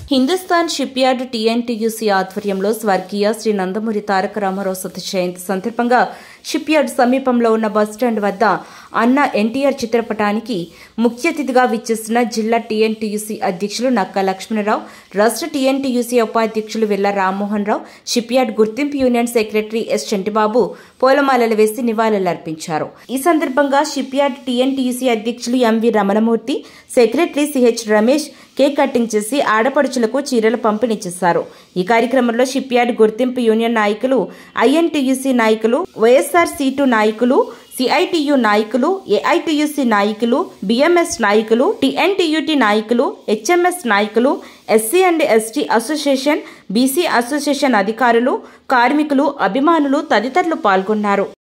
Hindustan ship shipyard TNTUC ఆధ్వర్యంలో స్వర్గీయ శ్రీ నందమూరి తారక రామారావు శత జయంతి సందర్భంగా షిప్ యార్డ్ సమీపంలో ఉన్న బస్టాండ్ వద్ద అన్న ఎన్టీఆర్ చిత్రపటానికి ముఖ్య అతిథిగా విచ్చేసిన జిల్లా టీఎన్టీయూసీ అధ్యక్షులు నక్కా లక్ష్మణరావు రాష్ట్ర టీఎన్టీయూసీ ఉపాధ్యక్షులు వెల్ల రామ్మోహన్ రావు షిప్ యార్డ్ గుర్తింపు యూనియన్ సెక్రటరీ ఎస్ చంటిబాబు పూలమాలలు వేసి నివాళులర్పించారు ఈ సందర్భంగా షిప్ యార్డ్ టీఎన్టీయూసీ అధ్యక్షులు MV Ramanamurthy secretary CH Ramesh cake cutting చేసి ఆడపడుచులకు చీరలు పంపిణీ చేశారు ఈ కార్యక్రమంలో షిప్ యార్డ్ గుర్తింపు యూనియన్ నాయకులు ఐఎన్టీయూసీ నాయకులు వైఎస్ఆర్ సీటు నాయకులు సిఐటియు నాయకులు ఏఐటియుసి నాయకులు బిఎంఎస్ నాయకులు టిఎన్టీయుటి నాయకులు హెచ్ఎంఎస్ నాయకులు SC and ST association BC association అధికారులు కార్మికులు అభిమానులు తదితరులు పాల్గొన్నారు